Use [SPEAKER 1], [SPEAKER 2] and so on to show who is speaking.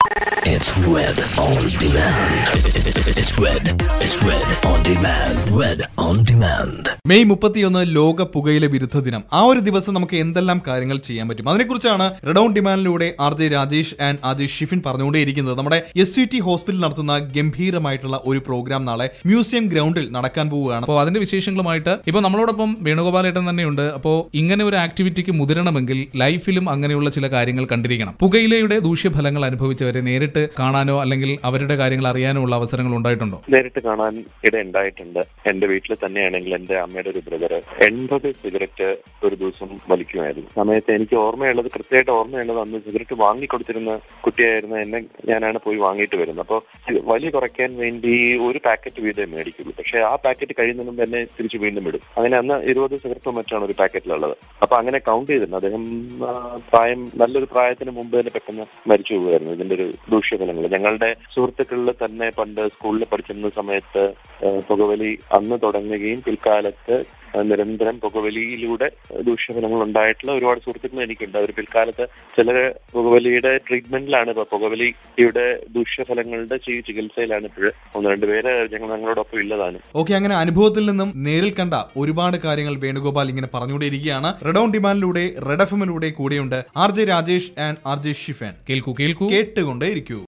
[SPEAKER 1] It's Red on Demand. It's Red. It's Red on Demand. Red on Demand.
[SPEAKER 2] May മുപ്പത്തിയൊന്ന് ലോക പുകയില വിരുദ്ധ ദിനം ആ ഒരു ദിവസം നമുക്ക് എന്തെല്ലാം കാര്യങ്ങൾ ചെയ്യാൻ പറ്റും അതിനെക്കുറിച്ചാണ് റെഡൌൺ ഡിമാൻഡിലൂടെ R J Rajesh and R J Shifin പറഞ്ഞുകൊണ്ടേയിരിക്കുന്നത് നമ്മുടെ എസ് സി ടി ഹോസ്പിറ്റൽ നടത്തുന്ന ഗംഭീരമായിട്ടുള്ള ഒരു പ്രോഗ്രാം നാളെ മ്യൂസിയം ഗ്രൗണ്ടിൽ നടക്കാൻ പോവുകയാണ്
[SPEAKER 3] അപ്പോൾ അതിന്റെ വിശേഷങ്ങളുമായിട്ട് ഇപ്പോൾ നമ്മളോടൊപ്പം വേണുഗോപാലേട്ടൻ തന്നെയുണ്ട് അപ്പോൾ ഇങ്ങനെ ഒരു ആക്ടിവിറ്റിക്ക് മുതിരണമെങ്കിൽ ലൈഫിലും അങ്ങനെയുള്ള ചില കാര്യങ്ങൾ കണ്ടിരിക്കണം പുകയിലയുടെ ദൂഷ്യഫലങ്ങൾ അനുഭവിച്ചവരെ നേരിട്ട് കാണാനോ അല്ലെങ്കിൽ അവരുടെ കാര്യങ്ങൾ അറിയാനോ ഉള്ള അവസരങ്ങൾ ഉണ്ടായിട്ടുണ്ടോ
[SPEAKER 4] നേരിട്ട് കാണാൻ ഇടയുണ്ടായിട്ടുണ്ട് എന്റെ വീട്ടിൽ തന്നെയാണെങ്കിൽ എന്റെ അമ്മയുടെ ഒരു ബ്രദർ എൺപത് സിഗരറ്റ് ഒരു ദിവസം വലിക്കുമായിരുന്നു സമയത്ത് എനിക്ക് ഓർമ്മയുള്ളത് കൃത്യമായിട്ട് ഓർമ്മയുള്ളത് അന്ന് സിഗരറ്റ് വാങ്ങിക്കൊടുത്തിരുന്ന കുട്ടിയായിരുന്ന എന്നെ ഞാനാണ് പോയി വാങ്ങിയിട്ട് വരുന്നത് അപ്പോൾ വലി കുറയ്ക്കാൻ വേണ്ടി ഒരു പാക്കറ്റ് വീതമേ മേടിക്കുള്ളൂ പക്ഷെ ആ പാക്കറ്റ് കഴിയുന്നതിന് മുമ്പ് എന്നെ തിരിച്ച് വീണ്ടും വിടും അങ്ങനെ അന്ന് ഇരുപത് സിഗരറ്റോ മറ്റാണ് ഒരു പാക്കറ്റിലുള്ളത് അപ്പൊ അങ്ങനെ കൗണ്ട് ചെയ്തിട്ടുണ്ട് അദ്ദേഹം ആ, പ്രായം നല്ലൊരു പ്രായത്തിന് മുമ്പ് തന്നെ പെട്ടെന്ന് മരിച്ചു പോകുമായിരുന്നു ഇതിന്റെ ഒരു ദൂഷ്യഫലങ്ങൾ ഞങ്ങളുടെ സുഹൃത്തുക്കളിൽ തന്നെ പണ്ട് സ്കൂളിൽ പഠിച്ചിരുന്ന സമയത്ത് ആ, പുകവലി അന്ന് തുടങ്ങുകയും പിൽക്കാലത്ത് ആ, നിരന്തരം പുകവലിയിലൂടെ ദൂഷ്യഫലങ്ങൾ ഉണ്ടായിട്ടുള്ള ഒരുപാട് സുഹൃത്തുക്കൾ എനിക്കുണ്ട് അവർ പിൽക്കാലത്ത് ചിലര് പുകവലിയുടെ ട്രീറ്റ്മെന്റിലാണ് ഇപ്പൊ പുകവലിയുടെ ദൂഷ്യഫലങ്ങളുടെ ചി- ചികിത്സയിലാണ് ഇപ്പോഴും ഒന്ന് രണ്ട് പേര് ഞങ്ങൾ ഞങ്ങളോടൊപ്പം ഇല്ലതാണ്
[SPEAKER 2] ഓക്കെ അങ്ങനെ അനുഭവത്തിൽ നിന്നും നേരിൽ കണ്ട ഒരുപാട് കാര്യങ്ങൾ വേണുഗോപാൽ ഇങ്ങനെ പറഞ്ഞുകൊണ്ടേയിരിക്കുകയാണ് റെഡൌൺ ഡിമാൻഡിലൂടെ റെഡ് എഫ് എമ്മിലൂടെ കൂടെയുണ്ട് R J Rajesh and R J Shifan
[SPEAKER 3] കേൾക്കൂ കേൾക്കൂ
[SPEAKER 2] കേട്ടുകൊണ്ടേയിരിക്കൂ